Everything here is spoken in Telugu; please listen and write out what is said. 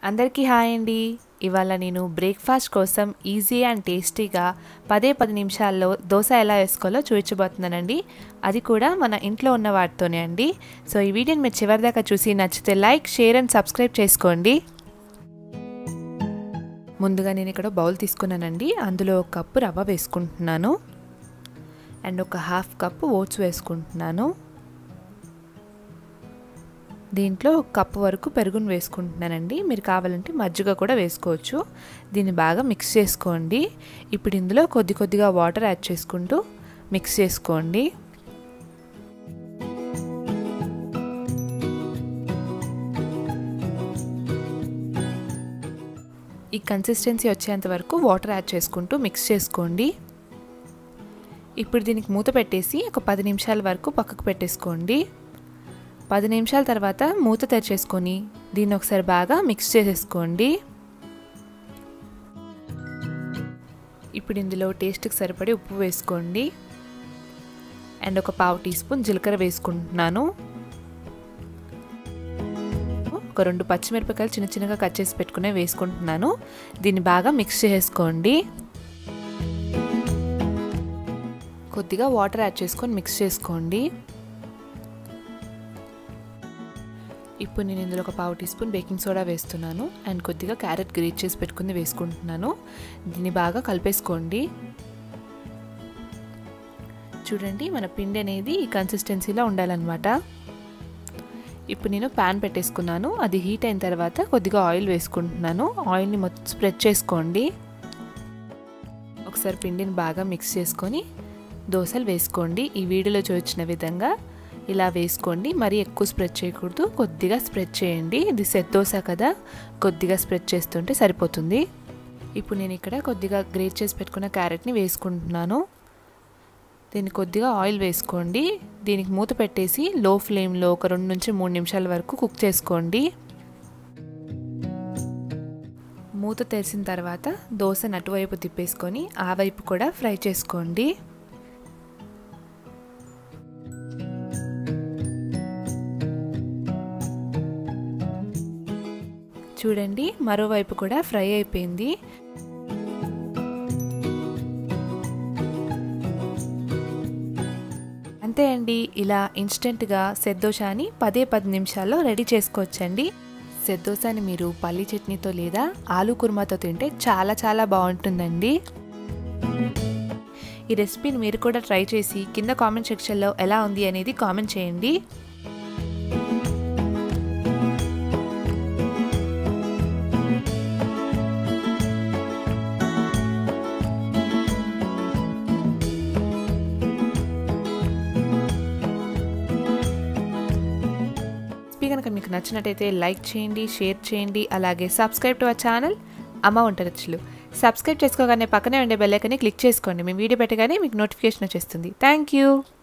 అందరికీ హాయ్ అండి ఇవాళ నేను బ్రేక్ఫాస్ట్ కోసం ఈజీ అండ్ టేస్టీగా పదే పది నిమిషాల్లో దోశ ఎలా వేసుకోవాలో చూపించబోతున్నానండి అది కూడా మన ఇంట్లో ఉన్న వాటితోనే అండి సో ఈ వీడియోని మీరు చివరిదాకా చూసి నచ్చితే లైక్ షేర్ అండ్ సబ్స్క్రైబ్ చేసుకోండి ముందుగా నేను ఇక్కడ బౌల్ తీసుకున్నానండి అందులో ఒక కప్పు రవ్వ వేసుకుంటున్నాను అండ్ ఒక హాఫ్ కప్పు ఓట్స్ వేసుకుంటున్నాను దీంట్లో ఒక కప్పు వరకు పెరుగును వేసుకుంటున్నానండి మీరు కావాలంటే మజ్జిగ కూడా వేసుకోవచ్చు దీన్ని బాగా మిక్స్ చేసుకోండి ఇప్పుడు ఇందులో కొద్ది కొద్దిగా వాటర్ యాడ్ చేసుకుంటూ మిక్స్ చేసుకోండి ఈ కన్సిస్టెన్సీ వచ్చేంత వరకు వాటర్ యాడ్ చేసుకుంటూ మిక్స్ చేసుకోండి ఇప్పుడు దీనికి మూత పెట్టేసి ఒక పది నిమిషాల వరకు పక్కకు పెట్టేసుకోండి పది నిమిషాల తర్వాత మూత తెరిచేసుకొని దీన్ని ఒకసారి బాగా మిక్స్ చేసేసుకోండి ఇప్పుడు ఇందులో టేస్ట్కి సరిపడి ఉప్పు వేసుకోండి అండ్ ఒక పావు టీ స్పూన్ జీలకర్ర వేసుకుంటున్నాను ఒక రెండు పచ్చిమిరపకాయలు చిన్న చిన్నగా కట్ చేసి పెట్టుకునే వేసుకుంటున్నాను దీన్ని బాగా మిక్స్ చేసుకోండి కొద్దిగా వాటర్ యాడ్ చేసుకొని మిక్స్ చేసుకోండి ఇప్పుడు నేను ఇందులో ఒక పావు టీ స్పూన్ బేకింగ్ సోడా వేస్తున్నాను అండ్ కొద్దిగా క్యారెట్ గ్రేట్ చేసి పెట్టుకుని వేసుకుంటున్నాను దీన్ని బాగా కలిపేసుకోండి చూడండి మన పిండి అనేది ఈ కన్సిస్టెన్సీలో ఉండాలన్నమాట ఇప్పుడు నేను ప్యాన్ పెట్టేసుకున్నాను అది హీట్ అయిన తర్వాత కొద్దిగా ఆయిల్ వేసుకుంటున్నాను ఆయిల్ని మొత్తం స్ప్రెడ్ చేసుకోండి ఒకసారి పిండిని బాగా మిక్స్ చేసుకొని దోశలు వేసుకోండి ఈ వీడియోలో చూపించిన విధంగా ఇలా వేసుకోండి మరీ ఎక్కువ స్ప్రెడ్ చేయకూడదు కొద్దిగా స్ప్రెడ్ చేయండి ఇది సెట్ దోశ కదా కొద్దిగా స్ప్రెడ్ చేస్తుంటే సరిపోతుంది ఇప్పుడు నేను ఇక్కడ కొద్దిగా గ్రేట్ చేసి పెట్టుకున్న క్యారెట్ని వేసుకుంటున్నాను దీన్ని కొద్దిగా ఆయిల్ వేసుకోండి దీనికి మూత పెట్టేసి లో ఫ్లేమ్లో ఒక రెండు నుంచి మూడు నిమిషాల వరకు కుక్ చేసుకోండి మూత తెరిచిన తర్వాత దోశ అటువైపు తిప్పేసుకొని ఆ వైపు కూడా ఫ్రై చేసుకోండి చూడండి మరోవైపు కూడా ఫ్రై అయిపోయింది అంతే అండి ఇలా ఇన్స్టెంట్గా సెద్దోషాని పదే పది నిమిషాల్లో రెడీ చేసుకోవచ్చండి సెద్దోసాని మీరు పల్లి చట్నీతో లేదా ఆలు కుర్మాతో తింటే చాలా చాలా బాగుంటుందండి ఈ రెసిపీని మీరు కూడా ట్రై చేసి కింద కామెంట్ సెక్షన్లో ఎలా ఉంది అనేది కామెంట్ చేయండి రెసిపీ కనుక మీకు నచ్చినట్టయితే లైక్ చేయండి షేర్ చేయండి అలాగే సబ్స్క్రైబ్ టు అవర్ ఛానల్ అమ్మ వంట రుచులు సబ్స్క్రైబ్ చేసుకోగానే పక్కనే ఉండే బెల్లైకని క్లిక్ చేసుకోండి మేము వీడియో పెట్టగానే మీకు నోటిఫికేషన్ వచ్చేస్తుంది థ్యాంక్ యూ